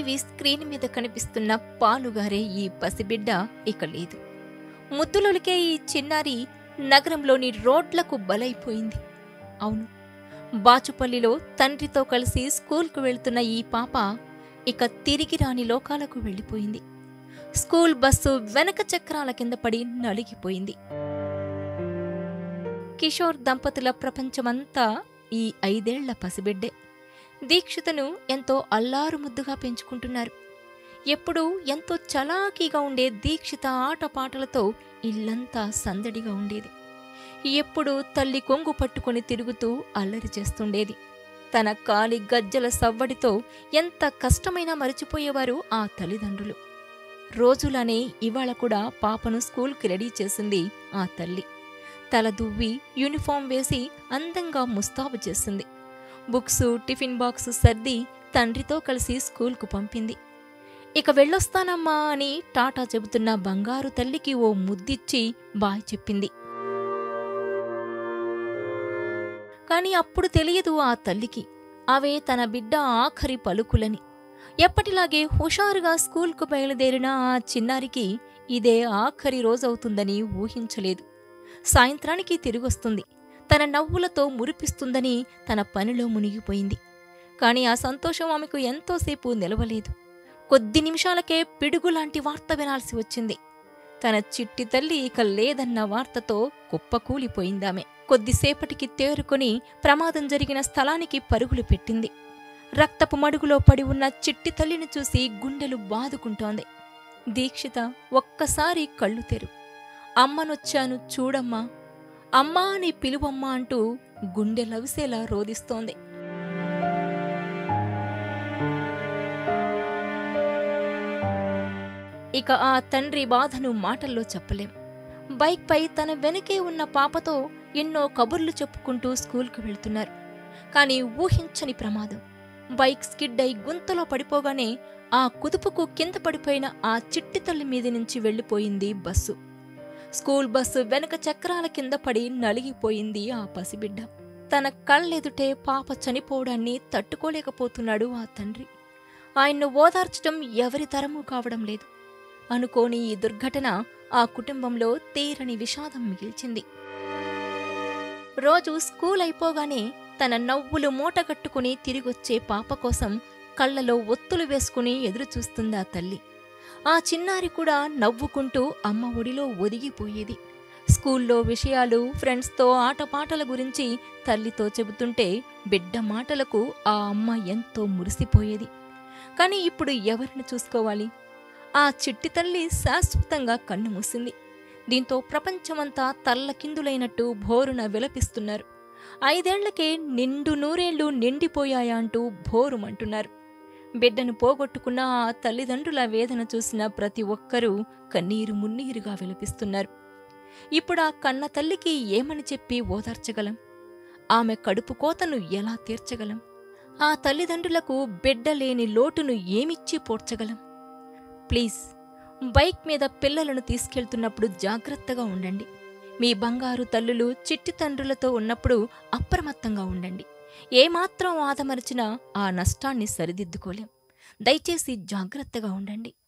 TV screen మీద కనిపిస్తున్న పాలుగారే ఈ పసిబిడ్డ ఇక లేదు ముద్దులొలికే ఈ చిన్నారి నగరంలోని రోడ్లకు బలైపోయింది అవును బాచుపల్లిలో తండ్రితో కలిసి స్కూల్కు వెళ్తున్న ఈ పాప ఇక తిరిగి రాని లోకాలకు వెళ్ళిపోయింది స్కూల్ బస్సు వెనక చక్రాల కింద పడి నలిగిపోయింది కిషోర్ దంపతుల ప్రపంచమంతా ఈ ఐదేళ్ల పసిబిడ్డే దీక్షితను ఎంతో అల్లారు ముద్దుగా పెంచుకుంటున్నారు ఎప్పుడూ ఎంతో చలాకీగా ఉండే దీక్షిత ఆటపాటలతో ఇల్లంతా సందడిగా ఉండేది ఎప్పుడూ తల్లి కొంగు పట్టుకొని తిరుగుతూ అల్లరి చేస్తుండేది తన కాలి గజ్జల సవ్వడితో ఎంత కష్టమైనా మరిచిపోయేవారు ఆ తల్లిదండ్రులు రోజులానే ఇవాళ కూడా పాపను స్కూల్కి రెడీ చేసింది ఆ తల్లి తల దువ్వి యూనిఫామ్ వేసి అందంగా ముస్తాబు చేసింది బుక్స్ టిఫిన్ బాక్స్ సర్ది తండ్రితో కలిసి స్కూల్కు పంపింది ఇక వెళ్ళొస్తానమ్మా అని టాటా చెబుతున్న బంగారు తల్లికి ఓ ముద్దిచ్చి బాయ్ చెప్పింది కాని అప్పుడు తెలియదు ఆ తల్లికి అవే తన బిడ్డ ఆఖరి పలుకులని ఎప్పటిలాగే హుషారుగా స్కూల్కు బయలుదేరిన ఆ చిన్నారికి ఇదే ఆఖరి రోజవుతుందని ఊహించలేదు సాయంత్రానికి తిరిగొస్తుంది తన నవ్వులతో మురిపిస్తుందని తన పనిలో మునిగిపోయింది కాని ఆ సంతోషం ఆమెకు ఎంతోసేపు నిలవలేదు కొద్ది నిమిషాలకే పిడుగులాంటి వార్త వినాల్సి వచ్చింది తన చిట్టి తల్లి ఇక లేదన్న వార్తతో కుప్పకూలిపోయిందామె కొద్దిసేపటికి తేరుకొని ప్రమాదం జరిగిన స్థలానికి పరుగులు పెట్టింది రక్తపు మడుగులో పడి ఉన్న చిట్టి తల్లిని చూసి గుండెలు బాదుకుంటోంది దీక్షిత ఒక్కసారి కళ్ళు తెరు అమ్మనొచ్చాను చూడమ్మా అమ్మా అని పిలువమ్మా అంటూ గుండె లవిసేలా రోదిస్తోంది ఇక ఆ తండ్రి బాధను మాటల్లో చెప్పలేం బైక్పై తన వెనకే ఉన్న పాపతో ఎన్నో కబుర్లు చెప్పుకుంటూ స్కూల్కు వెళ్తున్నారు కానీ ఊహించని ప్రమాదం బైక్ స్కిడ్ అయి గుంతలో పడిపోగానే ఆ కుదుపుకు కింద పడిపోయిన ఆ చిట్టి తల్లి మీద నుంచి వెళ్ళిపోయింది బస్సు స్కూల్ బస్సు వెనక చక్రాల కింద పడి నలిగిపోయింది ఆ పసిబిడ్డ తన కళ్ళెదుటే పాప చనిపోవడాన్ని తట్టుకోలేకపోతున్నాడు ఆ తండ్రి ఆయన్ను ఓదార్చటం ఎవరి తరమూ కావడం లేదు అనుకోని ఈ దుర్ఘటన ఆ కుటుంబంలో తీరని విషాదం మిగిల్చింది రోజు స్కూల్ అయిపోగానే తన నవ్వులు మూటగట్టుకుని తిరిగొచ్చే పాప కోసం కళ్ళలో ఒత్తులు వేసుకుని ఎదురుచూస్తుందా తల్లి ఆ చిన్నారి కూడా నవ్వుకుంటూ అమ్మ ఒడిలో ఒదిగిపోయేది స్కూల్లో విషయాలు ఫ్రెండ్స్తో ఆటపాటల గురించి తల్లితో చెబుతుంటే బిడ్డ మాటలకు ఆ అమ్మ ఎంతో మురిసిపోయేది కానీ ఇప్పుడు ఎవరిని చూసుకోవాలి ఆ చిట్టి తల్లి శాశ్వతంగా కన్ను మూసింది దీంతో ప్రపంచమంతా తల్లకిందులైనట్టు భోరున విలపిస్తున్నారు ఐదేళ్లకే నిండు నూరేళ్లు నిండిపోయాయా అంటూ భోరుమంటున్నారు బిడ్డను పోగొట్టుకున్న ఆ తల్లిదండ్రుల వేదన చూసిన ప్రతి ఒక్కరూ కన్నీరు మున్నీరుగా విలపిస్తున్నారు ఇప్పుడా కన్న తల్లికి ఏమని చెప్పి ఓదార్చగలం ఆమె కడుపు కోతను ఎలా తీర్చగలం ఆ తల్లిదండ్రులకు బిడ్డ లేని లోటును ఏమిచ్చి పోడ్చగలం ప్లీజ్ బైక్ మీద పిల్లలను తీసుకెళ్తున్నప్పుడు జాగ్రత్తగా ఉండండి మీ బంగారు తల్లులు చిట్టి తండ్రులతో ఉన్నప్పుడు అప్రమత్తంగా ఉండండి ఏమాత్రం ఆదమరిచినా ఆ నష్టాన్ని సరిదిద్దుకోలేం దయచేసి జాగ్రత్తగా ఉండండి